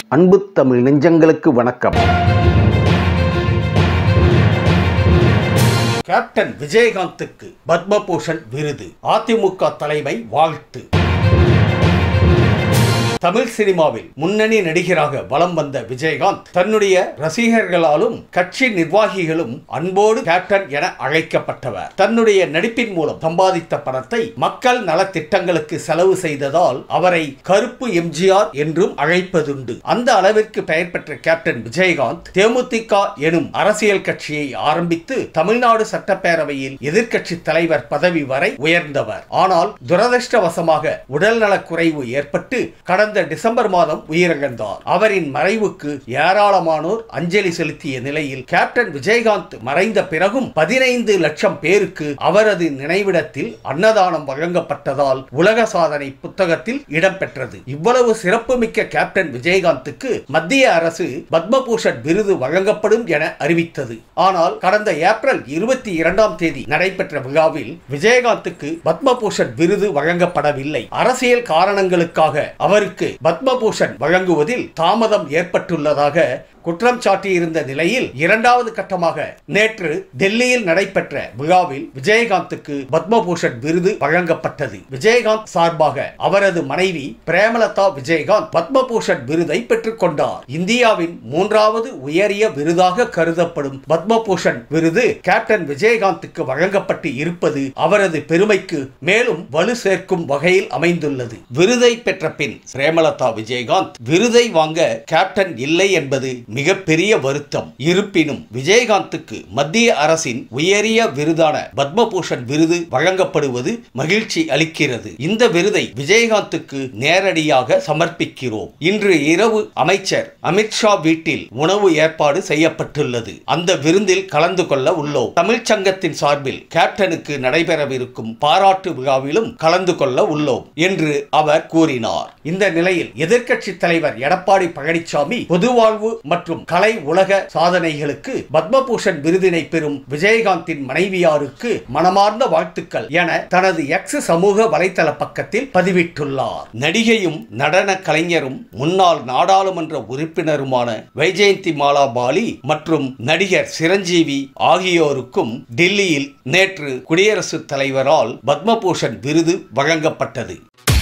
அன்பு தமிழ் நெஞ்சங்களுக்கு வணக்கம் கேப்டன் விஜயகாந்துக்கு பத்மபூஷன் விருது அதிமுக தலைமை வாழ்த்து தமிழ் சினிமாவில் முன்னணி நடிகராக வலம் வந்த விஜயகாந்த் தன்னுடைய ரசிகர்களாலும் கட்சி நிர்வாகிகளும் அன்போடு கேப்டன் என அழைக்கப்பட்டவர் தன்னுடைய நடிப்பின் மூலம் சம்பாதித்த பணத்தை மக்கள் நலத்திட்டங்களுக்கு செலவு செய்ததால் அவரை கருப்பு எம்ஜிஆர் என்றும் அழைப்பதுண்டு அந்த அளவிற்கு பெயர் பெற்ற கேப்டன் விஜயகாந்த் தேமுதிக எனும் அரசியல் கட்சியை ஆரம்பித்து தமிழ்நாடு சட்டப்பேரவையில் எதிர்க்கட்சி தலைவர் பதவி வரை உயர்ந்தவர் ஆனால் துரதிருஷ்டவசமாக உடல்நலக் குறைவு ஏற்பட்டு கடந்த டிசம்பர் மாதம் உயிரிழந்தார் அவரின் மறைவுக்கு ஏராளமானோர் அஞ்சலி செலுத்திய நிலையில் கேப்டன் விஜயகாந்த் மறைந்த பிறகும் பதினைந்து லட்சம் பேருக்கு அவரது நினைவிடத்தில் அன்னதானம் வழங்கப்பட்டதால் உலக சாதனை புத்தகத்தில் இடம்பெற்றது இவ்வளவு சிறப்புமிக்க கேப்டன் விஜயகாந்துக்கு மத்திய அரசு பத்மபூஷன் விருது வழங்கப்படும் என அறிவித்தது ஆனால் கடந்த ஏப்ரல் இருபத்தி இரண்டாம் தேதி நடைபெற்ற விழாவில் விஜயகாந்துக்கு பத்மபூஷன் விருது வழங்கப்படவில்லை அரசியல் காரணங்களுக்காக அவருக்கு பத்மபூஷன் வழங்குவதில் தாமதம் ஏற்பட்டுள்ளதாக குற்றம் சாட்டியிருந்த நிலையில் இரண்டாவது கட்டமாக நேற்று டெல்லியில் நடைபெற்ற விழாவில் விஜயகாந்துக்கு பத்மபூஷன் விருது வழங்கப்பட்டது விஜயகாந்த் சார்பாக அவரது மனைவி பிரேமலதா விஜயகாந்த் பத்மபூஷன் விருதை பெற்றுக் கொண்டார் இந்தியாவின் மூன்றாவது உயரிய விருதாக கருதப்படும் பத்மபூஷன் விருது கேப்டன் விஜயகாந்துக்கு வழங்கப்பட்டு இருப்பது அவரது பெருமைக்கு மேலும் வலு சேர்க்கும் வகையில் அமைந்துள்ளது விருதை பெற்ற பின் பிரேமலதா விஜயகாந்த் விருதை வாங்க கேப்டன் இல்லை என்பது மிகப்பெரிய வருத்தம் இருப்பினும் விஜயகாந்துக்கு மத்திய அரசின் உயரிய விருதான பத்மபூஷன் விருது வழங்கப்படுவது மகிழ்ச்சி அளிக்கிறது இந்த விருதை விஜயகாந்துக்கு நேரடியாக சமர்ப்பிக்கிறோம் இன்று இரவு அமைச்சர் அமித்ஷா வீட்டில் உணவு ஏற்பாடு செய்யப்பட்டுள்ளது அந்த விருந்தில் கலந்து கொள்ள உள்ளோம் தமிழ்ச் சங்கத்தின் சார்பில் கேப்டனுக்கு நடைபெறவிருக்கும் பாராட்டு விழாவிலும் கலந்து கொள்ள உள்ளோம் என்று அவர் கூறினார் இந்த நிலையில் எதிர்க்கட்சி தலைவர் எடப்பாடி பழனிசாமி பொதுவாழ்வு மற்றும் கலை உலக சாதனைகளுக்கு பத்மபூஷன் விருதினை பெறும் விஜயகாந்தின் மனைவியாருக்கு மனமார்ந்த வாழ்த்துக்கள் என தனது எக்ஸ் சமூக வலைதள பக்கத்தில் பதிவிட்டுள்ளார் நடிகையும் நடன கலைஞரும் முன்னாள் நாடாளுமன்ற உறுப்பினருமான வைஜெயந்தி மாலா பாலி மற்றும் நடிகர் சிரஞ்சீவி ஆகியோருக்கும் டெல்லியில் நேற்று குடியரசுத் தலைவரால் பத்மபூஷன் விருது வழங்கப்பட்டது